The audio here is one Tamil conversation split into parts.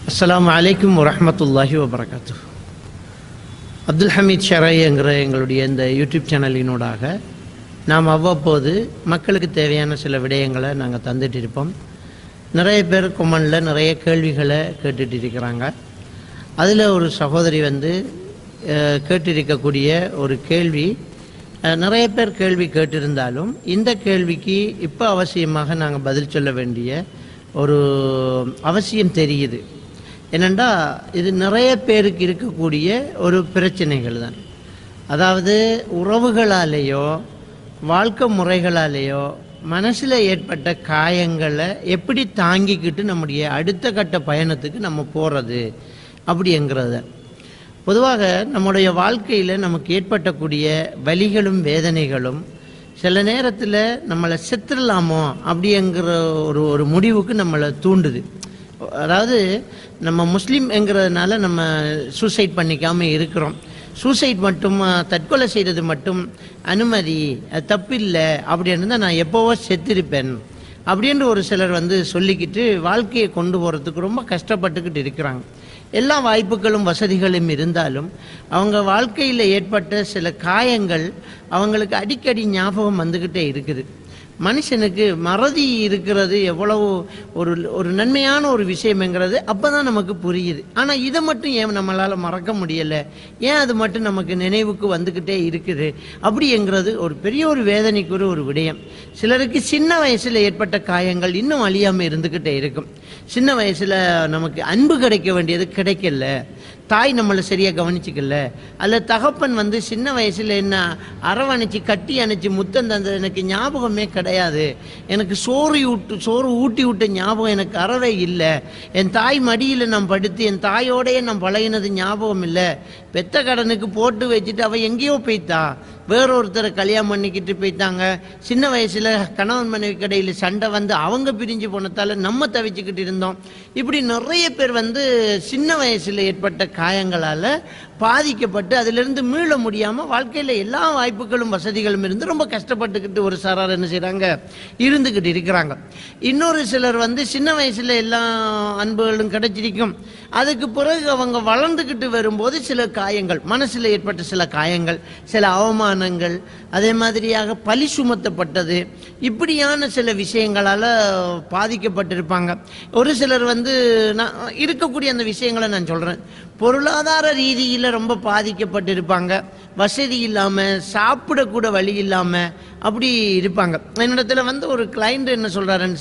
அஸ்ஸலாமு அலைக்கும் வரஹ்மத்துல்லாஹி வபரகாத்து அப்துல் ஹமீத் ஷராய்ங்கிற எங்களுடைய இந்த யூடியூப் சேனலினூடாக நாம் அவ்வப்போது மக்களுக்கு தேவையான சில விடயங்களை நாங்கள் தந்துட்டு இருப்போம் நிறைய பேர் கொமனில் நிறைய கேள்விகளை கேட்டுட்டு இருக்கிறாங்க அதில் ஒரு சகோதரி வந்து அஹ், கேட்டிருக்கக்கூடிய ஒரு கேள்வி அஹ், நிறைய பேர் கேள்வி கேட்டிருந்தாலும் இந்த கேள்விக்கு இப்போ அவசியமாக நாங்கள் பதில் சொல்ல வேண்டிய ஒரு அவசியம் தெரியுது என்னென்னா இது நிறைய பேருக்கு இருக்கக்கூடிய ஒரு பிரச்சனைகள் தான் அதாவது உறவுகளாலேயோ வாழ்க்கை முறைகளாலேயோ மனசில் ஏற்பட்ட காயங்களை எப்படி தாங்கிக்கிட்டு நம்முடைய அடுத்த கட்ட பயணத்துக்கு நம்ம போகிறது அப்படிங்கிறத பொதுவாக நம்முடைய வாழ்க்கையில் நமக்கு ஏற்பட்டக்கூடிய வலிகளும் வேதனைகளும் சில நேரத்தில் நம்மளை செத்துடலாமோ அப்படிங்கிற ஒரு ஒரு முடிவுக்கு நம்மளை தூண்டுது அதாவது நம்ம முஸ்லீம் என்கிறதுனால நம்ம சூசைட் பண்ணிக்காமல் இருக்கிறோம் சூசைட் மட்டும் அஹ், தற்கொலை செய்கிறது மட்டும் அனுமதி அது தப்பில்லை அப்படின்னு தான் நான் எப்போவோ செத்திருப்பேன் அப்படின்ற ஒரு சிலர் வந்து சொல்லிக்கிட்டு வாழ்க்கையை கொண்டு போகிறதுக்கு ரொம்ப கஷ்டப்பட்டுக்கிட்டு இருக்கிறாங்க எல்லா வாய்ப்புகளும் வசதிகளும் இருந்தாலும் அவங்க வாழ்க்கையில் ஏற்பட்ட சில காயங்கள் அவங்களுக்கு அடிக்கடி ஞாபகம் வந்துக்கிட்டே இருக்குது மனுஷனுக்கு மறதி இருக்கிறது எவ்வளவு ஒரு ஒரு நன்மையான ஒரு விஷயம்ங்கிறது அப்போ தான் நமக்கு புரியுது ஆனால் இதை மட்டும் ஏன் நம்மளால் மறக்க முடியலை ஏன் அது மட்டும் நமக்கு நினைவுக்கு வந்துக்கிட்டே இருக்குது அப்படிங்கிறது ஒரு பெரிய ஒரு வேதனைக்குரிய ஒரு விடயம் சிலருக்கு சின்ன வயசில் ஏற்பட்ட காயங்கள் இன்னும் அழியாமல் இருந்துக்கிட்டே இருக்கும் சின்ன வயசில் நமக்கு அன்பு கிடைக்க வேண்டியது கிடைக்கல தாய் நம்மளை சரியாக கவனிச்சிக்கல அல்ல தகப்பன் வந்து சின்ன வயசில் என்ன அரவணைச்சு கட்டி அணைச்சி முத்தம் தந்தது எனக்கு ஞாபகமே கிடையாது எனக்கு சோறு ஊட்டு சோறு ஊட்டி விட்ட ஞாபகம் எனக்கு அறவே இல்லை என் தாய் மடியில் நான் படுத்து என் தாயோடையே நான் பழகினது ஞாபகம் இல்லை பெத்த கடனுக்கு போட்டு வச்சுட்டு அவள் எங்கேயோ போய்த்தா வேறொருத்தரை கல்யாணம் பண்ணிக்கிட்டு போயிட்டாங்க சின்ன வயசில் கணவன் மனைவி கடையில் சண்டை வந்து அவங்க பிரிஞ்சு போனதால நம்ம தவிச்சுக்கிட்டு இருந்தோம் இப்படி நிறைய பேர் வந்து சின்ன வயசில் ஏற்பட்ட காயங்களால் பாதிக்கப்பட்டு அதிலிருந்து மீள முடியாமல் வாழ்க்கையில் எல்லா வாய்ப்புகளும் வசதிகளும் இருந்து ரொம்ப கஷ்டப்பட்டுக்கிட்டு ஒரு சாரார் என்ன செய்கிறாங்க இருந்துக்கிட்டு இருக்கிறாங்க இன்னொரு சிலர் வந்து சின்ன வயசில் எல்லா அன்புகளும் கிடைச்சிருக்கும் அதுக்கு பிறகு அவங்க வளர்ந்துக்கிட்டு வரும்போது சில காயங்கள் மனசில் ஏற்பட்ட சில காயங்கள் சில அவமானங்கள் அதே மாதிரியாக பழி சுமத்தப்பட்டது இப்படியான சில விஷயங்களால் பாதிக்கப்பட்டிருப்பாங்க ஒரு சிலர் வந்து நான் இருக்கக்கூடிய அந்த விஷயங்களை நான் சொல்கிறேன் பொருளாதார ரீதியில் ரொம்ப பாதிக்கப்பட்டிருப்பாங்க வசதி இல்லாமல் சாப்பிடக்கூட வழி இல்லாமல் அப்படி இருப்பாங்க என்னிடத்துல வந்து ஒரு கிளைண்ட் என்ன சொல்கிறாருன்னு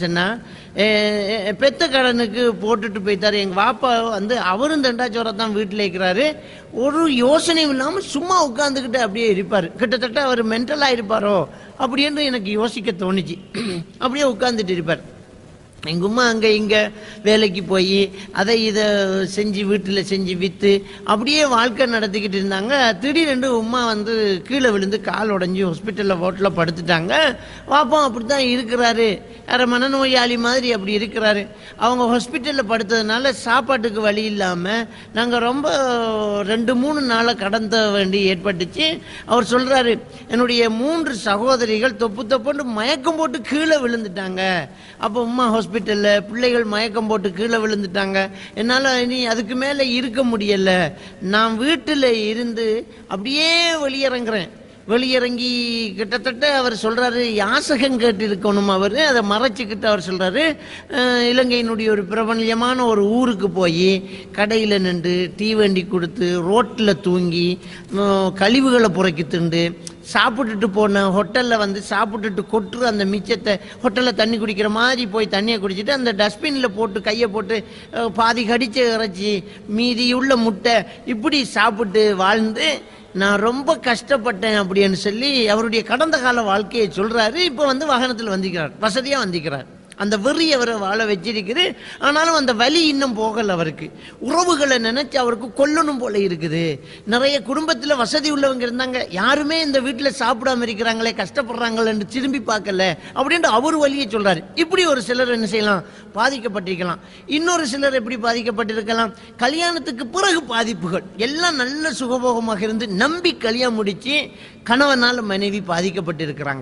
சொன்னால் பெத்த கடனுக்கு போட்டுட்டு போய்த்தாரு எங்கள் வாப்பா வந்து அவரும் தண்டாச்சோரை தான் வீட்டில் இருக்கிறாரு ஒரு யோசனையும் இல்லாமல் சும்மா உட்காந்துக்கிட்டு அப்படியே இருப்பார் கிட்டத்தட்ட அவர் மென்டலாக இருப்பாரோ அப்படின்னு எனக்கு யோசிக்க தோணுச்சு அப்படியே உட்காந்துட்டு இருப்பார் எங்கள் உமா அங்கே இங்கே வேலைக்கு போய் அதை இதை செஞ்சு வீட்டில் செஞ்சு விற்று அப்படியே வாழ்க்கை நடத்திக்கிட்டு இருந்தாங்க திடீரென்று உமா வந்து கீழே விழுந்து கால் உடஞ்சி ஹாஸ்பிட்டலில் ஹோட்டலில் படுத்துட்டாங்க பாப்போம் அப்படி தான் இருக்கிறாரு வேற மனநோயாளி மாதிரி அப்படி இருக்கிறாரு அவங்க ஹாஸ்பிட்டலில் படுத்ததுனால சாப்பாட்டுக்கு வழி இல்லாமல் நாங்கள் ரொம்ப ரெண்டு மூணு நாளை கடந்த வேண்டி ஏற்பட்டுச்சு அவர் சொல்கிறாரு என்னுடைய மூன்று சகோதரிகள் தொப்பு தொப்புன்னு மயக்கம் போட்டு கீழே விழுந்துட்டாங்க அப்போ உமா ஹாஸ்பிட்டலில் பிள்ளைகள் மயக்கம் போட்டு கீழே விழுந்துட்டாங்க என்னால் இனி அதுக்கு மேலே இருக்க முடியல நான் வீட்டில் இருந்து அப்படியே வெளியிறங்குறேன் வெளியிறங்கி கிட்டத்தட்ட அவர் சொல்றாரு யாசகம் கேட்டு இருக்கணும் அவர் அதை மறைச்சிக்கிட்டு அவர் சொல்றாரு அஹ், இலங்கையினுடைய ஒரு பிரபல்யமான ஒரு ஊருக்கு போய் கடையில் நின்று டீ வண்டி கொடுத்து ரோட்டில் தூங்கி உம், கழிவுகளை புறக்கி திண்டு சாப்பிட்டுட்டு போன ஹோட்டலில் வந்து சாப்பிட்டுட்டு கொட்டுற அந்த மிச்சத்தை ஹோட்டலில் தண்ணி குடிக்கிற மாதிரி போய் தண்ணியை குடிச்சிட்டு அந்த டஸ்ட்பினில் போட்டு கையை போட்டு அஹ், பாதி கடிச்ச இறைச்சி மீதி உள்ள முட்டை இப்படி சாப்பிட்டு வாழ்ந்து நான் ரொம்ப கஷ்டப்பட்டேன் அப்படின்னு சொல்லி அவருடைய கடந்த கால வாழ்க்கையை சொல்றாரு இப்போ வந்து வாகனத்தில் வந்திக்கிறார் வசதியாக வந்திக்கிறார் அந்த வெறி அவரை வாழ வச்சிருக்குது ஆனாலும் அந்த வலி இன்னும் போகல அவருக்கு உறவுகளை நினைச்சு அவருக்கு கொல்லணும் போல இருக்குது நிறைய குடும்பத்தில் வசதி உள்ளவங்க இருந்தாங்க யாருமே இந்த வீட்டில் சாப்பிடாம இருக்கிறாங்களே கஷ்டப்படுறாங்களேன்னு திரும்பி பார்க்கல அப்படின்ட்டு அவர் வழியை சொல்றாரு இப்படி ஒரு சிலர் என்ன செய்யலாம் பாதிக்கப்பட்டிருக்கலாம் இன்னொரு சிலர் எப்படி பாதிக்கப்பட்டிருக்கலாம் கல்யாணத்துக்கு பிறகு பாதிப்புகள் எல்லாம் நல்ல சுகபோகமாக இருந்து நம்பி கல்யாணம் முடிச்சு கணவனால் மனைவி பாதிக்கப்பட்டிருக்கிறாங்க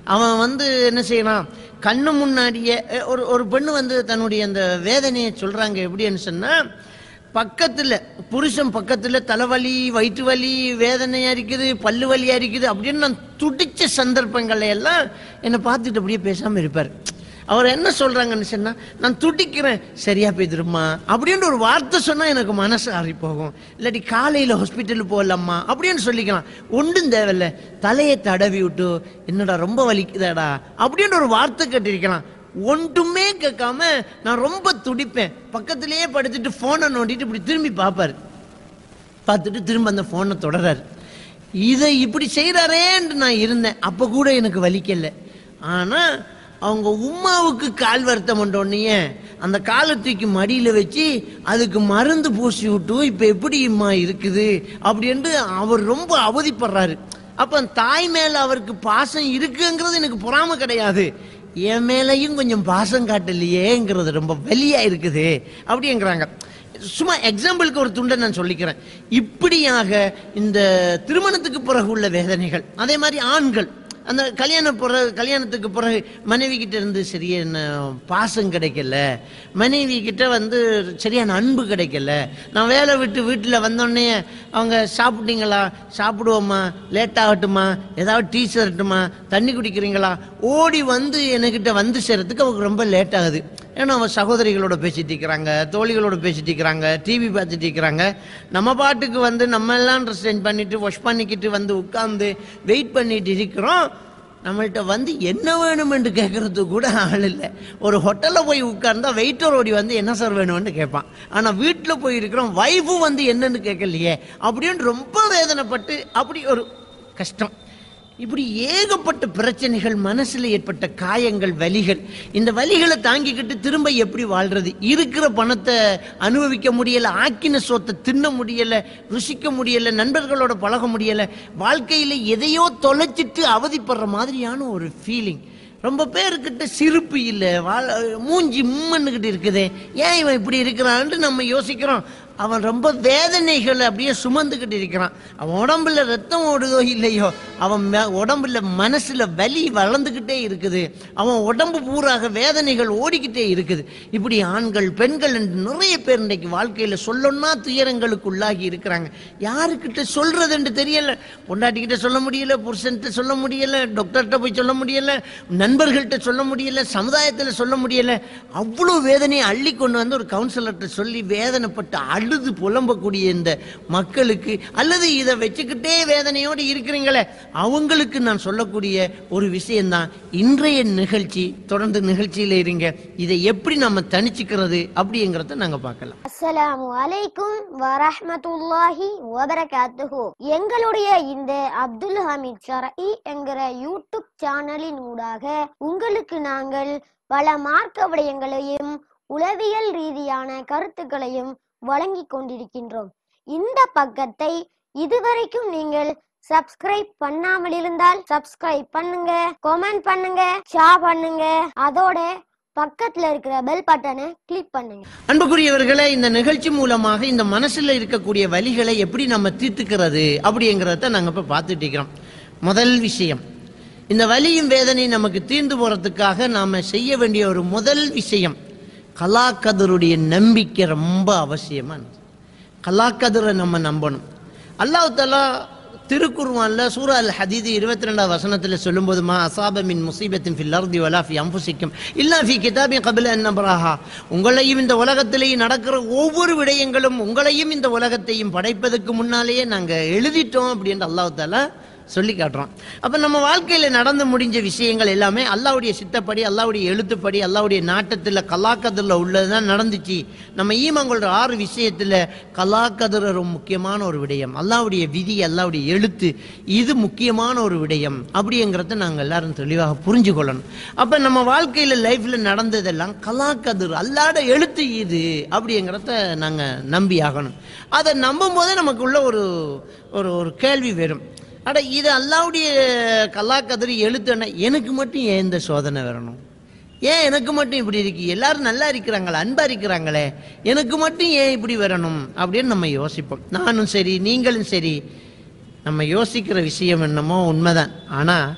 அவன் வந்து என்ன செய்யறான் கண்ணு முன்னாடியே அஹ், ஒரு ஒரு பெண்ணு வந்து தன்னுடைய அந்த வேதனையை சொல்றாங்க எப்படின்னு சொன்னா பக்கத்துல புருஷன் பக்கத்துல தலைவலி வயிற்று வலி வேதனையா இருக்குது பல்லு வலியா இருக்குது அப்படின்னு நான் துடிச்ச சந்தர்ப்பங்கள்ல எல்லாம் என்னை பார்த்துட்டு அப்படியே பேசாம இருப்பார் அவர் என்ன சொல்றாங்கன்னு சொன்னா நான் துடிக்கிறேன் சரியா போயிடுமா அப்படின்ற ஒரு வார்த்தை சொன்னா எனக்கு மனசு ஆறி போகும் இல்லாட்டி காலையில ஹாஸ்பிட்டல் போகலாமா அப்படின்னு சொல்லிக்கலாம் ஒன்றும் தேவையில்ல தலையை தடவி விட்டு என்னடா ரொம்ப வலிக்குதாடா அப்படின்ற ஒரு வார்த்தை கேட்டிருக்கலாம் ஒன்றுமே கேட்காம நான் ரொம்ப துடிப்பேன் பக்கத்திலேயே படுத்துட்டு போனை நோண்டிட்டு இப்படி திரும்பி பார்ப்பாரு பார்த்துட்டு திரும்ப அந்த ஃபோனை தொடராரு இதை இப்படி செய்கிறாரேன்னு நான் இருந்தேன் அப்போ கூட எனக்கு வலிக்கல ஆனால் அவங்க உமாவுக்கு கால் வருத்தம் உடனே அந்த காலை தூக்கி மடியில் வச்சு அதுக்கு மருந்து பூசி விட்டு இப்போ எப்படி இம்மா இருக்குது அப்படின்ட்டு அவர் ரொம்ப அவதிப்படுறாரு அப்போ தாய் மேலே அவருக்கு பாசம் இருக்குங்கிறது எனக்கு பொறாம கிடையாது என் மேலேயும் கொஞ்சம் பாசம் காட்டலையேங்கிறது ரொம்ப வெளியா இருக்குது அப்படிங்கிறாங்க சும்மா எக்ஸாம்பிளுக்கு ஒரு துண்டை நான் சொல்லிக்கிறேன் இப்படியாக இந்த திருமணத்துக்கு பிறகு உள்ள வேதனைகள் அதே மாதிரி ஆண்கள் அந்த கல்யாண பிறகு கல்யாணத்துக்கு பிறகு மனைவி கிட்ட இருந்து சரியான பாசம் கிடைக்கல மனைவி கிட்ட வந்து சரியான அன்பு கிடைக்கல நான் வேலை விட்டு வீட்டில் வந்தோடனே அவங்க சாப்பிட்டீங்களா சாப்பிடுவோமா லேட் ஆகட்டுமா ஏதாவது டீ தரட்டுமா தண்ணி குடிக்கிறீங்களா ஓடி வந்து என்கிட்ட வந்து சேர்றதுக்கு அவங்க ரொம்ப லேட் ஆகுது ஏன்னா அவன் சகோதரிகளோட பேசிட்டு இருக்கிறாங்க தோழிகளோட பேசிட்டு இருக்கிறாங்க டிவி பார்த்துட்டு இருக்கிறாங்க நம்ம பாட்டுக்கு வந்து நம்ம எல்லாம் ட்ரெஸ் சேஞ்ச் பண்ணிட்டு வாஷ் பண்ணிக்கிட்டு வந்து உட்கார்ந்து வெயிட் பண்ணிட்டு இருக்கிறோம் நம்மள்ட்ட வந்து என்ன வேணும் என்று கேட்கறதுக்கு கூட ஆள் இல்லை ஒரு ஹோட்டலில் போய் உட்கார்ந்தா வெயிட்டர் ஓடி வந்து என்ன சார் வேணும்னு கேட்பான் ஆனால் வீட்டில் போய் இருக்கிறோம் ஒய்ஃபும் வந்து என்னன்னு கேட்கலையே அப்படின்னு ரொம்ப வேதனைப்பட்டு அப்படி ஒரு கஷ்டம் இப்படி ஏகப்பட்ட பிரச்சனைகள் மனசுல ஏற்பட்ட காயங்கள் வலிகள் இந்த வலிகளை தாங்கிக்கிட்டு திரும்ப எப்படி வாழ்றது இருக்கிற பணத்தை அனுபவிக்க முடியல ஆக்கின சோத்தை தின்ன முடியல ருசிக்க முடியல நண்பர்களோட பழக முடியல வாழ்க்கையில எதையோ தொலைச்சிட்டு அவதிப்படுற மாதிரியான ஒரு ஃபீலிங் ரொம்ப பேருக்கிட்ட சிரிப்பு இல்லை வாழ மூஞ்சி மும்மன்னுக்கிட்டு இருக்குதே ஏன் இவன் இப்படி இருக்கிறான்ட்டு நம்ம யோசிக்கிறோம் அவன் ரொம்ப வேதனைகளை அப்படியே சுமந்துக்கிட்டு இருக்கிறான் அவன் உடம்புல ரத்தம் ஓடுதோ இல்லையோ அவன் மே- உடம்புல மனசுல வலி வளர்ந்துக்கிட்டே இருக்குது அவன் உடம்பு பூராக வேதனைகள் ஓடிக்கிட்டே இருக்குது இப்படி ஆண்கள் பெண்கள் என்று நிறைய பேர் இன்றைக்கு வாழ்க்கையில சொல்லணும்னா துயரங்களுக்கு உள்ளாகி இருக்கிறாங்க யாருக்கிட்ட சொல்றதுன்னு தெரியல பொண்டாட்டிக்கிட்ட சொல்ல முடியல புருஷன்கிட்ட சொல்ல முடியல டாக்டர்கிட்ட போய் சொல்ல முடியல நண்பர்கள்ட்ட சொல்ல முடியல சமுதாயத்தில் சொல்ல முடியல அவ்வளோ வேதனையை அள்ளி கொண்டு வந்து ஒரு கவுன்சிலர்கிட்ட சொல்லி வேதனைப்பட்டு அழுது புலம்பக்கூடிய இந்த மக்களுக்கு அல்லது இதை வச்சுக்கிட்டே வேதனையோடு இருக்கிறீங்களே அவங்களுக்கு நான் சொல்லக்கூடிய ஒரு விஷயம்தான் இன்றைய நிகழ்ச்சி தொடர்ந்து நிகழ்ச்சியில இருங்க இதை எப்படி நம்ம தனிச்சுக்கிறது அப்படிங்கிறத நாங்க பார்க்கலாம் அஸ்ஸலாமு அலைக்கும் வரஹ்மத்துல்லாஹி வபரகாத்துஹு எங்களுடைய இந்த அப்துல் ஹமீத் ஷரஇ என்கிற யூடியூப் சேனலின் ஊடாக உங்களுக்கு நாங்கள் பல மார்க்க விடயங்களையும் உளவியல் ரீதியான கருத்துக்களையும் வழங்கிக் கொண்டிருக்கின்றோம் இந்த பக்கத்தை இதுவரைக்கும் நீங்கள் சப்ஸ்கிரைப் பண்ணாமல் இருந்தால் சப்ஸ்கிரைப் பண்ணுங்க கமெண்ட் பண்ணுங்க ஷேர் பண்ணுங்க அதோட பக்கத்துல இருக்கிற பெல் பட்டனை கிளிக் பண்ணுங்க அன்புக்குரியவர்களே இந்த நிகழ்ச்சி மூலமாக இந்த மனசுல இருக்கக்கூடிய வலிகளை எப்படி நம்ம தீர்த்துக்கிறது அப்படிங்கிறத நாங்க இப்ப பார்த்துட்டு இருக்கிறோம் முதல் விஷயம் இந்த வலியும் வேதனை நமக்கு தீர்ந்து போறதுக்காக நாம செய்ய வேண்டிய ஒரு முதல் விஷயம் கலாக்கதருடைய நம்பிக்கை ரொம்ப அவசியமானது கலாக்கதரை நம்ம நம்பணும் அல்லாஹ் தஆலா திருக்குர்ஆன்ல சூரா அல் ஹதீது இருபத்தி ரெண்டாவது வசனத்துல சொல்லும்போது மா அசாப மின் முசீபத்தின் ஃபில் அர்தி வலா ஃபி அன்ஃபுசிக்கும் இல்லா ஃபி கிதாபின் கபில அன் நப்ராஹா உங்களையும் இந்த உலகத்திலேயே நடக்கிற ஒவ்வொரு விடயங்களும் உங்களையும் இந்த உலகத்தையும் படைப்பதற்கு முன்னாலேயே நாங்க எழுதிட்டோம் அப்படின்னு அல்லாஹ் தஆலா சொல்லி காட்டுறோம் அப்ப நம்ம வாழ்க்கையில நடந்து முடிஞ்ச விஷயங்கள் எல்லாமே அல்லாவுடைய சித்தப்படி அல்லாவுடைய எழுத்துப்படி அல்லாவுடைய நாட்டத்துல கலாக்கதில் உள்ளதுதான் நடந்துச்சு நம்ம ஈமங்கொள்ற ஆறு விஷயத்துல கலாக்கதிர ஒரு முக்கியமான ஒரு விடயம் அல்லாவுடைய விதி அல்லாவுடைய எழுத்து இது முக்கியமான ஒரு விடயம் அப்படிங்கிறத நாங்க எல்லாரும் தெளிவாக புரிஞ்சு கொள்ளணும் அப்ப நம்ம வாழ்க்கையில லைஃப்ல நடந்ததெல்லாம் கலாக்கதிர் அல்லாட எழுத்து இது அப்படிங்கிறத நாங்க நம்பி ஆகணும் அதை நம்பும் போதே நமக்குள்ள ஒரு ஒரு ஒரு கேள்வி வரும் அட இது அல்லாவுடைய கலாக்கதிரி எழுத்துன எனக்கு மட்டும் ஏன் இந்த சோதனை வரணும் ஏன் எனக்கு மட்டும் இப்படி இருக்கு எல்லாரும் நல்லா இருக்கிறாங்களே அன்பா இருக்கிறாங்களே எனக்கு மட்டும் ஏன் இப்படி வரணும் அப்படின்னு நம்ம யோசிப்போம் நானும் சரி நீங்களும் சரி நம்ம யோசிக்கிற விஷயம் என்னமோ உண்மைதான் ஆனா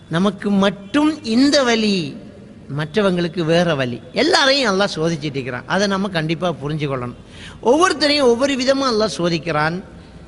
நமக்கு மட்டும் இந்த வழி மற்றவங்களுக்கு வேற வழி எல்லாரையும் அல்லாஹ் சோதிச்சுட்டு இருக்கிறான் அதை நம்ம கண்டிப்பா புரிஞ்சுக்கொள்ளணும் ஒவ்வொருத்தரையும் ஒவ்வொரு விதமா அல்லாஹ் சோதிக்கிறான்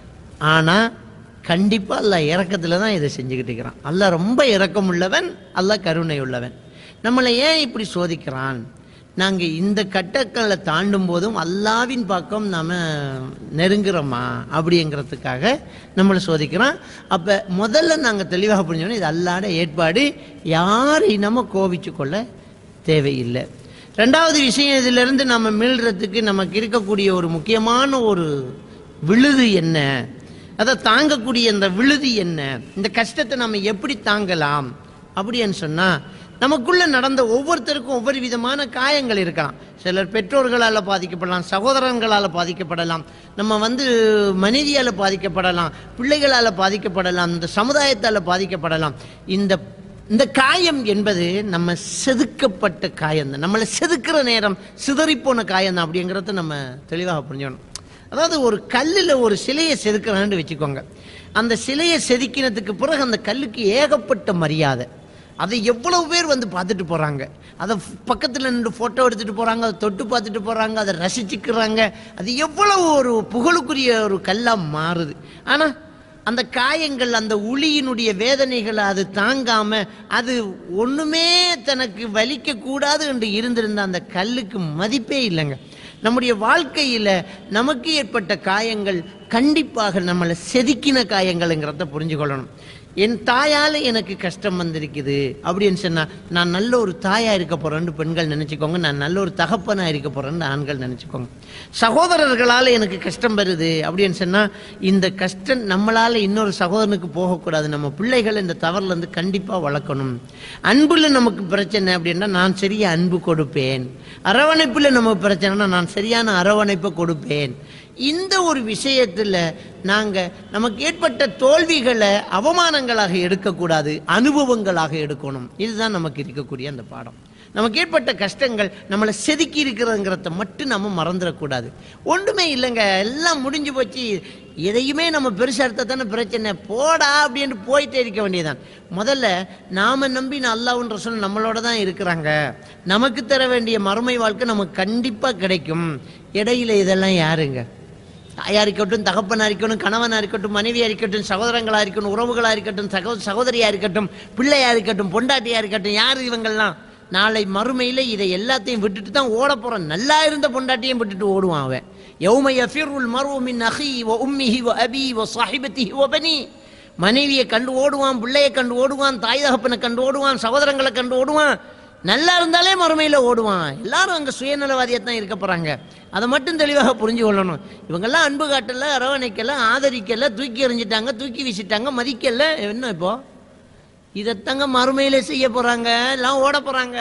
ஆனா கண்டிப்பா அல்லாஹ் இறக்கத்துல தான் இதை செஞ்சுக்கிட்டு இருக்கிறான் அல்லாஹ் ரொம்ப இரக்கம் உள்ளவன் அல்லாஹ் கருணை உள்ளவன் நம்மளை ஏன் இப்படி சோதிக்கிறான் நாங்க இந்த கட்டங்களை தாண்டும் போதும் அல்லாவின் பக்கம் நாம நெருங்குறோமா அப்படிங்கிறதுக்காக நம்மளை சோதிக்கிறான் அப்ப முதல்ல நாங்க தெளிவாக புரிஞ்சோம் இது அல்லாட ஏற்பாடு யாரையும் நம்ம கோபிச்சு கொள்ள தேவையில்லை ரெண்டாவது விஷயம் இதிலிருந்து நம்ம மீள்றதுக்கு நமக்கு இருக்கக்கூடிய ஒரு முக்கியமான ஒரு விழுது என்ன அதை தாங்கக்கூடிய இந்த விழுது என்ன இந்த கஷ்டத்தை நம்ம எப்படி தாங்கலாம் அப்படின்னு சொன்னா நமக்குள்ள நடந்த ஒவ்வொருத்தருக்கும் ஒவ்வொரு விதமான காயங்கள் இருக்கலாம் சிலர் பெற்றோர்களால் பாதிக்கப்படலாம் சகோதரங்களால் பாதிக்கப்படலாம் நம்ம வந்து மனைவியால் பாதிக்கப்படலாம் பிள்ளைகளால் பாதிக்கப்படலாம் இந்த சமுதாயத்தால் பாதிக்கப்படலாம் இந்த இந்த காயம் என்பது நம்ம செதுக்கப்பட்ட காயம் தான் நம்மளை செதுக்கிற நேரம் சிதறிப்போன காயம் தான் அப்படிங்கிறத நம்ம தெளிவாக புரிஞ்சுக்கணும் அதாவது ஒரு கல்லில் ஒரு சிலையை செதுக்கிறான்னு வச்சுக்கோங்க அந்த சிலையை செதுக்கினதுக்கு பிறகு அந்த கல்லுக்கு ஏகப்பட்ட மரியாதை அதை எவ்வளவு பேர் வந்து பார்த்துட்டு போறாங்க அதை பக்கத்தில் நின்று ஃபோட்டோ எடுத்துட்டு போறாங்க அதை தொட்டு பார்த்துட்டு போறாங்க அதை ரசிச்சுக்கிறாங்க அது எவ்வளவு ஒரு புகழுக்குரிய ஒரு கல்லா மாறுது ஆனா அந்த காயங்கள் அந்த உளியினுடைய வேதனைகளை அது தாங்காம அது ஒண்ணுமே தனக்கு வலிக்க கூடாது என்று இருந்திருந்த அந்த கல்லுக்கு மதிப்பே இல்லைங்க நம்முடைய வாழ்க்கையில நமக்கு ஏற்பட்ட காயங்கள் கண்டிப்பாக நம்மளை செதுக்கின காயங்கள்ங்கிறத புரிஞ்சுக்கொள்ளணும் என் தாயால எனக்கு கஷ்டம் வந்திருக்குது அப்படின்னு சொன்னா நான் நல்ல ஒரு தாயா இருக்க போறேன்னு பெண்கள் நினைச்சுக்கோங்க நான் நல்ல ஒரு தகப்பனா இருக்க போறேன்னு ஆண்கள் நினைச்சுக்கோங்க சகோதரர்களால எனக்கு கஷ்டம் வருது அப்படின்னு சொன்னா இந்த கஷ்டம் நம்மளால இன்னொரு சகோதரனுக்கு போகக்கூடாது நம்ம பிள்ளைகள் இந்த தவறுல இருந்து கண்டிப்பா வளர்க்கணும் அன்புல நமக்கு பிரச்சனை அப்படின்னா நான் சரியா அன்பு கொடுப்பேன் அரவணைப்புல நமக்கு பிரச்சனைனா நான் சரியான அரவணைப்பை கொடுப்பேன் இந்த ஒரு விஷயத்துல நாங்க நமக்கு ஏற்பட்ட தோல்விகளை அவமானங்களாக எடுக்கக்கூடாது அனுபவங்களாக எடுக்கணும் இதுதான் நமக்கு இருக்கக்கூடிய அந்த பாடம் நமக்கு ஏற்பட்ட கஷ்டங்கள் நம்மளை செதுக்கி இருக்கிறதுங்கிறத மட்டும் நம்ம மறந்துடக்கூடாது ஒன்றுமே இல்லைங்க எல்லாம் முடிஞ்சு போச்சு எதையுமே நம்ம பெருசா எடுத்தா தானே பிரச்சனை போடா அப்படின்னு போயிட்டே இருக்க வேண்டியதுதான் முதல்ல நாம நம்பி அல்லாஹ்ன்ற சொல் நம்மளோட தான் இருக்கிறாங்க நமக்கு தர வேண்டிய மறுமை வாழ்க்கை நமக்கு கண்டிப்பா கிடைக்கும் இடையில இதெல்லாம் யாருங்க தாயா இருக்கட்டும் தகப்பனா இருக்கட்டும் கணவனா இருக்கட்டும் மனைவியா இருக்கட்டும் சகோதரங்களா இருக்கட்டும் உறவுகளா இருக்கட்டும் சகோ சகோதரியா இருக்கட்டும் பிள்ளையா இருக்கட்டும் பொண்டாட்டியா இருக்கட்டும் யார் இவங்கெல்லாம் நாளை மறுமையில இதை எல்லாத்தையும் விட்டுட்டு தான் ஓட போறான் நல்லா இருந்த பொண்டாட்டியும் விட்டுட்டு ஓடுவான் அவன் யௌம யஃபிருல் மர்உ மின் அஹி வ உம்மிஹி வ அபி வ ஸாஹிபத்திஹி வ பனி மனைவியை கண்டு ஓடுவான் பிள்ளையை கண்டு ஓடுவான் தாய் தகப்பனை கண்டு ஓடுவான் சகோதரங்களை கண்டு ஓடுவான் நல்லா இருந்தாலே மறுமையில ஓடுவான் எல்லாரும் அங்க சுயநலவாதியா தான் இருக்க போறாங்க அதை மட்டும் தெளிவாக புரிஞ்சு கொள்ளணும் இவங்கெல்லாம் அன்பு காட்டல அரவணைக்கல ஆதரிக்கல தூக்கி எறிஞ்சிட்டாங்க தூக்கி வீசிட்டாங்க மதிக்கல என்ன இப்போ இதைத்தாங்க மறுமையில செய்ய போறாங்க எல்லாம் ஓட போறாங்க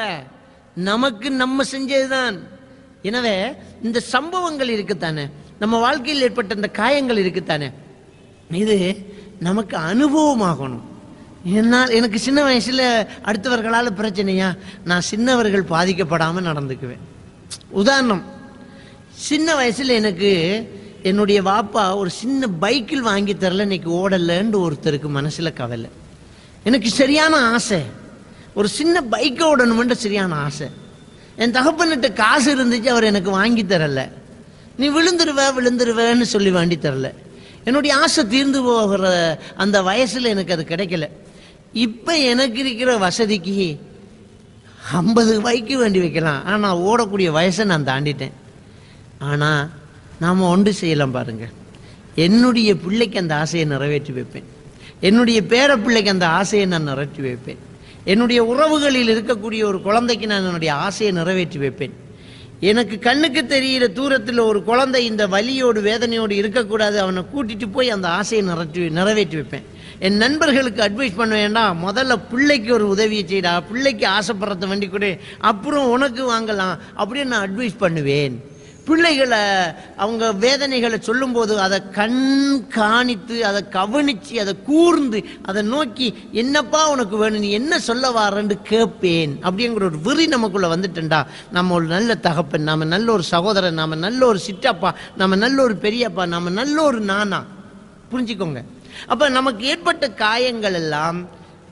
நமக்கு நம்ம செஞ்சதுதான் எனவே இந்த சம்பவங்கள் இருக்குத்தானே நம்ம வாழ்க்கையில் ஏற்பட்ட இந்த காயங்கள் இருக்குத்தானே இது நமக்கு அனுபவமாகணும் என்னால் எனக்கு சின்ன வயசுல அடுத்தவர்களால் பிரச்சனையா நான் சின்னவர்கள் பாதிக்கப்படாம நடந்துக்குவேன் உதாரணம் சின்ன வயசுல எனக்கு என்னுடைய வாப்பா ஒரு சின்ன பைக்கில் வாங்கி தரல இன்னைக்கு ஓடலன்னு ஒருத்தருக்கு மனசுல கவலை எனக்கு சரியான ஆசை ஒரு சின்ன பைக்கை ஓடணுமென்ற சரியான ஆசை என் தகப்பன்கிட்ட காசு இருந்துச்சு அவர் எனக்கு வாங்கி தரல நீ விழுந்துருவ விழுந்துருவேன்னு சொல்லி வாங்கி தரல என்னுடைய ஆசை தீர்ந்து போகிற அந்த வயசுல எனக்கு அது கிடைக்கல இப்ப எனக்கு இருக்கிற வசதிக்கு ஐம்பது பைக்கு வேண்டி வைக்கலாம் ஆனா நான் ஓடக்கூடிய வயசை நான் தாண்டிட்டேன் ஆனா நாம ஒன்று செய்யலாம் பாருங்க என்னுடைய பிள்ளைக்கு அந்த ஆசையை நிறைவேற்றி வைப்பேன் என்னுடைய பேர பிள்ளைக்கு அந்த ஆசையை நான் நிறைவேற்றி வைப்பேன் என்னுடைய உறவுகளில் இருக்கக்கூடிய ஒரு குழந்தைக்கு நான் என்னுடைய ஆசையை நிறைவேற்றி வைப்பேன் எனக்கு கண்ணுக்கு தெரிகிற தூரத்தில் ஒரு குழந்தை இந்த வலியோடு வேதனையோடு இருக்கக்கூடாது அவனை கூட்டிட்டு போய் அந்த ஆசையை நிறைவேற்றி நிறைவேற்றி வைப்பேன் என் நண்பர்களுக்கு அட்வைஸ் பண்ண வேண்டாம் முதல்ல பிள்ளைக்கு ஒரு உதவியை செய்டா பிள்ளைக்கு ஆசைப்படுறத வண்டி கொடு அப்புறம் உனக்கு வாங்கலாம் அப்படின்னு நான் அட்வைஸ் பண்ணுவேன் பிள்ளைகளை அவங்க வேதனைகளை சொல்லும்போது அதை கண் காணித்து அதை கவனிச்சு அதை கூர்ந்து அதை நோக்கி என்னப்பா உனக்கு வேணும் நீ என்ன சொல்ல வாரன்னு கேட்பேன் அப்படிங்கிற ஒரு வெறி நமக்குள்ள வந்துட்டேன்டா நம்ம ஒரு நல்ல தகப்பன் நாம நல்ல ஒரு சகோதரன் நாம நல்ல ஒரு சிற்றப்பா நாம நல்ல ஒரு பெரியப்பா நாம நல்ல ஒரு நானா புரிஞ்சுக்கோங்க அப்ப நமக்கு ஏற்பட்ட காயங்கள் எல்லாம்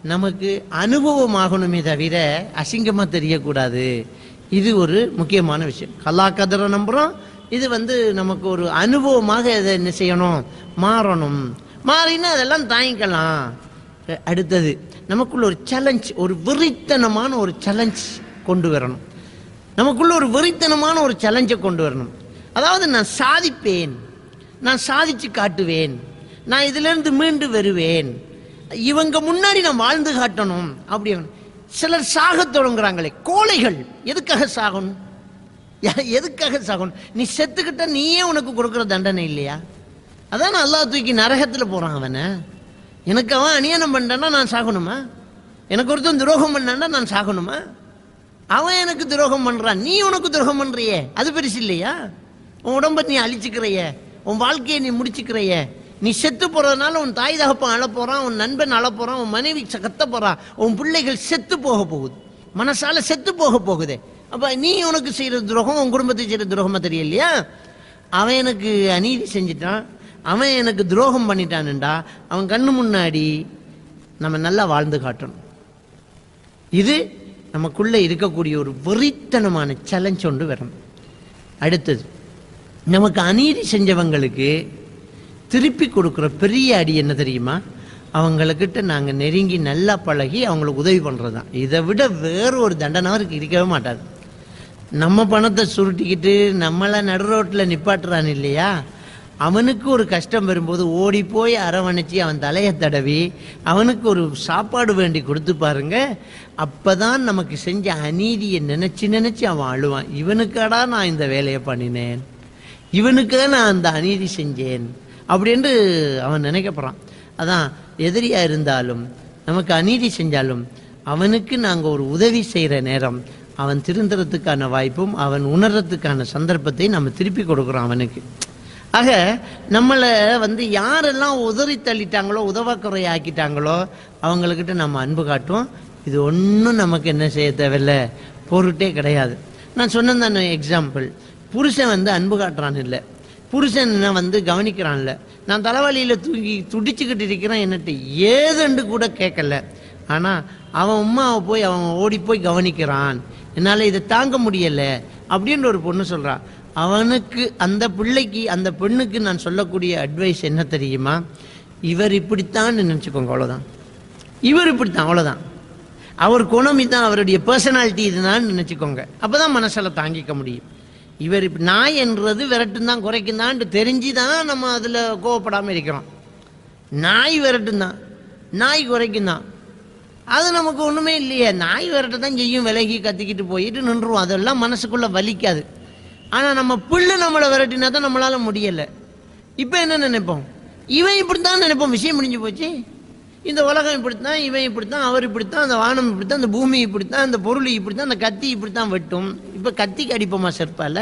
நமக்கு அனுபவமாகணுமே தவிர அசிங்கமாக தெரியக்கூடாது இது ஒரு முக்கியமான விஷயம் கல்லா கதரை நம்புகிறோம் இது வந்து நமக்கு ஒரு அனுபவமாக இதை என்ன செய்யணும் மாறணும் மாறினா அதெல்லாம் தாங்கிக்கலாம் அஹ் அடுத்தது நமக்குள்ள ஒரு சேலஞ்ச் ஒரு வெறித்தனமான ஒரு சேலஞ்ச் கொண்டு வரணும் நமக்குள்ள ஒரு வெறித்தனமான ஒரு சேலஞ்சை கொண்டு வரணும் அதாவது நான் சாதிப்பேன் நான் சாதிச்சு காட்டுவேன் நான் இதிலிருந்து மீண்டு வருவேன் இவங்க முன்னாடி நான் வாழ்ந்து காட்டணும் அப்படி சிலர் சாகத் தொடங்குறாங்களே கோழைகள் எதுக்காக சாகணும் யா- எதுக்காக சாகணும் நீ செத்துக்கிட்ட நீயே உனக்கு கொடுக்குற தண்டனை இல்லையா அதான் அல்லாஹ் தூக்கி நரகத்தில் போறான் அவனை எனக்கு அவன் அநியாயம் பண்ணான்னா நான் சாகணுமா எனக்கு ஒருத்தன் துரோகம் பண்ணான்னா நான் சாகணுமா அவன் எனக்கு துரோகம் பண்றான் நீ உனக்கு துரோகம் பண்றியே அது பெருசு இல்லையா உன் உடம்ப நீ அழிச்சுக்கிறைய உன் வாழ்க்கையை நீ முடிச்சுக்கிறைய நீ செத்து போறதுனால உன் தாய் தகப்பன் அழ போறான் உன் நண்பன் அழ போறான் உன் மனைவி ச- கத்த போறான் உன் பிள்ளைகள் செத்து போக போகுது மனசால செத்து போக போகுதே அப்ப நீ உனக்கு செய்யற துரோகம் உன் குடும்பத்துக்கு செய்யற துரோகமா தெரியலையா அவன் எனக்கு அநீதி செஞ்சிட்டான் அவன் எனக்கு துரோகம் பண்ணிட்டானுண்டா அவன் கண்ணு முன்னாடி நம்ம நல்லா வாழ்ந்து காட்டணும் இது நமக்குள்ள இருக்கக்கூடிய ஒரு வெறித்தனமான சேலஞ்ச் ஒன்று வரணும் அடுத்தது நமக்கு அநீதி செஞ்சவங்களுக்கு திருப்பி கொடுக்குற பெரிய அடி என்ன தெரியுமா அவங்களுக்கிட்ட நாங்கள் நெருங்கி நல்லா பழகி அவங்களுக்கு உதவி பண்ணுறது தான் இதை விட வேறு ஒரு தண்டனை அவருக்கு இருக்கவே மாட்டாது நம்ம பணத்தை சுருட்டிக்கிட்டு நம்மளை நடு ரோட்டில் நிப்பாட்டுறான் இல்லையா அவனுக்கு ஒரு கஷ்டம் வரும்போது ஓடி போய் அரவணைச்சி அவன் தலையை தடவி அவனுக்கு ஒரு சாப்பாடு வேண்டி கொடுத்து பாருங்க அப்பதான் நமக்கு செஞ்ச அநீதியை நினைச்சு நினைச்சு அவன் அழுவான் இவனுக்காடா நான் இந்த வேலையை பண்ணினேன் இவனுக்கு நான் அந்த அநீதி செஞ்சேன் அப்படின்னு அவன் நினைக்க போறான் அதான் எதிரியா இருந்தாலும் நமக்கு அநீதி செஞ்சாலும் அவனுக்கு நாங்கள் ஒரு உதவி செய்கிற நேரம் அவன் திருந்துறதுக்கான வாய்ப்பும் அவன் உணர்றதுக்கான சந்தர்ப்பத்தை நம்ம திருப்பி கொடுக்குறோம் அவனுக்கு ஆக நம்மளை வந்து யாரெல்லாம் உதறி தள்ளிட்டாங்களோ உதவக்குறை ஆக்கிட்டாங்களோ அவங்கக்கிட்ட நம்ம அன்பு காட்டுவோம் இது ஒன்றும் நமக்கு என்ன செய்ய தேவையில்ல பொருட்டே கிடையாது நான் சொன்னேன் தானே எக்ஸாம்பிள் புருஷன் வந்து அன்பு காட்டுறான் இல்லை புருஷன் என்ன வந்து கவனிக்கிறான்ல நான் தலைவலியில் தூங்கி துடிச்சுக்கிட்டு இருக்கிறேன் என்னட்டு ஏதுண்டு கூட கேட்கல ஆனால் அவன் உமாவை போய் அவன் ஓடி போய் கவனிக்கிறான் என்னால் இதை தாங்க முடியல அப்படின்ற ஒரு பொண்ணு சொல்றா அவனுக்கு அந்த பிள்ளைக்கு அந்த பெண்ணுக்கு நான் சொல்லக்கூடிய அட்வைஸ் என்ன தெரியுமா இவர் இப்படித்தான் நினச்சிக்கோங்க அவ்வளோதான் இவர் இப்படித்தான் அவ்வளோதான் அவர் குணம் இதான் அவருடைய பர்சனாலிட்டி இதுதான் நினச்சிக்கோங்க அப்போ தான் மனசில் தாங்கிக்க முடியும் இவர் இப்ப நாய் என்றது விரட்டும் தான் குறைக்கும் தான் தெரிஞ்சு தான் நம்ம அதில் கோவப்படாமல் இருக்கிறோம் நாய் விரட்டும் தான் நாய் குறைக்கும் தான் அது நமக்கு ஒன்றுமே இல்லையே நாய் விரட்ட தான் செய்யும் விலகி கத்திக்கிட்டு போயிட்டு நின்றுவோம் அதெல்லாம் மனசுக்குள்ளே வலிக்காது ஆனால் நம்ம புல்லு நம்மளை விரட்டினா தான் நம்மளால் முடியலை இப்போ என்ன நினைப்போம் இவன் இப்படித்தான் நினைப்போம் விஷயம் முடிஞ்சு போச்சு இந்த உலகம் இப்படித்தான் இவன் இப்படித்தான் அவர் இப்படித்தான் அந்த வானம் இப்படித்தான் அந்த பூமி இப்படித்தான் அந்த பொருள் இப்படித்தான் அந்த கத்தி இப்படித்தான் வெட்டும் இப்போ கத்திக்கு அடிப்போமா செருப்பால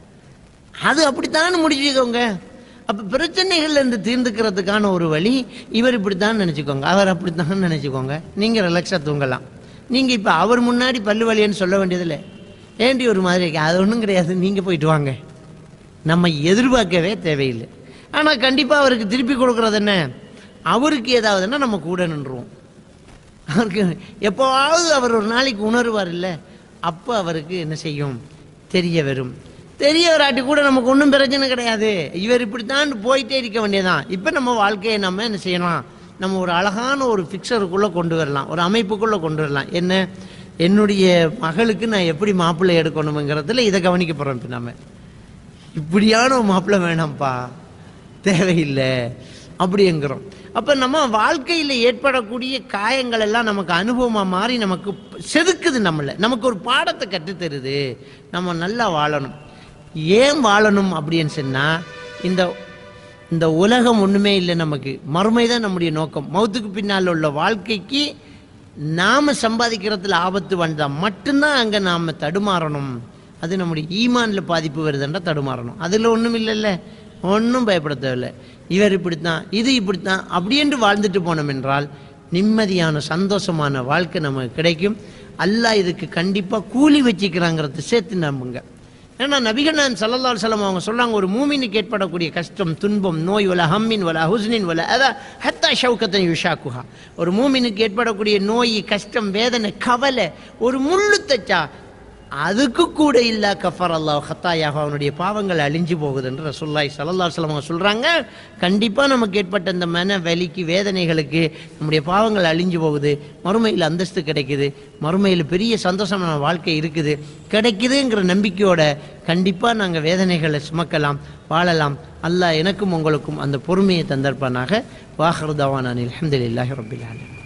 அது அப்படித்தான் முடிச்சுக்கோங்க அப்போ பிரச்சனைகள்ல இருந்து தீர்ந்துக்கிறதுக்கான ஒரு வழி இவர் இப்படித்தான் நினச்சிக்கோங்க அவர் அப்படித்தான் நினச்சிக்கோங்க நீங்கள் ரிலாக்ஸாக தூங்கலாம் நீங்கள் இப்போ அவர் முன்னாடி பல்லு வலின்னு சொல்ல வேண்டியதில்லை ஏண்டி ஒரு மாதிரி இருக்கு அது ஒன்றும் கிடையாது நீங்கள் போயிட்டு வாங்க நம்ம எதிர்பார்க்கவே தேவையில்லை ஆனால் கண்டிப்பாக அவருக்கு திருப்பி கொடுக்கறது என்ன அவருக்கு ஏதாவதுன்னா நம்ம கூட நின்றுவோம் அவருக்கு எப்போவாவது அவர் ஒரு நாளைக்கு உணர்வார் இல்லை அப்போ அவருக்கு என்ன செய்யும் தெரிய வரும் தெரிய வராட்டி கூட நமக்கு ஒன்றும் பிரச்சனை கிடையாது இவர் இப்படித்தான் போயிட்டே இருக்க வேண்டியதான் இப்போ நம்ம வாழ்க்கையை நம்ம என்ன செய்யலாம் நம்ம ஒரு அழகான ஒரு ஃபிக்சருக்குள்ளே கொண்டு வரலாம் ஒரு அமைப்புக்குள்ளே கொண்டு வரலாம் என்ன என்னுடைய மகளுக்கு நான் எப்படி மாப்பிள்ளை எடுக்கணுங்கிறதுல இதை கவனிக்க போகிறோம் இப்போ நம்ம இப்படியான ஒரு மாப்பிள்ளை வேணாம்ப்பா தேவையில்லை அப்படிங்கிறோம் அப்போ நம்ம வாழ்க்கையில் ஏற்படக்கூடிய காயங்கள் எல்லாம் நமக்கு அனுபவமாக மாறி நமக்கு செதுக்குது நம்மளை நமக்கு ஒரு பாடத்தை கற்றுத்தருது நம்ம நல்லா வாழணும் ஏன் வாழணும் அப்படின்னு சொன்னால் இந்த இந்த உலகம் ஒன்றுமே இல்லை நமக்கு மறுமை தான் நம்முடைய நோக்கம் மௌத்துக்கு பின்னால் உள்ள வாழ்க்கைக்கு நாம் சம்பாதிக்கிறதுல ஆபத்து வந்தால் மட்டும்தான் அங்கே நாம் தடுமாறணும் அது நம்முடைய ஈமானில் பாதிப்பு வருதுன்றா தடுமாறணும் அதில் ஒன்றும் இல்லைல்ல ஒன்றும் பயப்பட தேவையில்லை இவர் இப்படித்தான் இது இப்படித்தான் அப்படின்ட்டு வாழ்ந்துட்டு போனோம் என்றால் நிம்மதியான சந்தோஷமான வாழ்க்கை நமக்கு கிடைக்கும் அல்லாஹ் இதுக்கு கண்டிப்பாக கூலி வச்சுக்கிறாங்கிறத சேர்த்து நம்புங்க ஏன்னா நபிகண்ணன் சல்லல்லா அலுவலம் அவங்க சொல்றாங்க ஒரு மூமினுக்கு ஏற்படக்கூடிய கஷ்டம் துன்பம் நோய் வல ஹம்மின் வல ஹுஸ்னின் வல அதான் ஹத்தா ஷவுக்கத்தன் யுஷாக்குஹா ஒரு மூமினுக்கு ஏற்படக்கூடிய நோய் கஷ்டம் வேதனை கவலை ஒரு முள்ளு தச்சா அதுக்கு கூட இல்ல கஃபர் அல்லாஹ் ஹத்தாயாக அவனுடைய பாவங்கள் அழிஞ்சு போகுது என்று ரசூல்லாய் சல்லல்லா அலுவலம் அவங்க சொல்றாங்க கண்டிப்பா நமக்கு ஏற்பட்ட இந்த மன வலிக்கு வேதனைகளுக்கு நம்முடைய பாவங்கள் அழிஞ்சு போகுது மறுமையில் அந்தஸ்து கிடைக்குது மறுமையில் பெரிய சந்தோஷமான வாழ்க்கை இருக்குது கிடைக்குதுங்கிற நம்பிக்கையோட கண்டிப்பா நாங்க வேதனைகளை சுமக்கலாம் வாழலாம் அல்லாஹ் எனக்கும் உங்களுக்கும் அந்த பொறுமையை தந்தர்ப்பானாக வாஹர் தவானான் அலமதுல்லாஹி ரபில் ஆலமீன்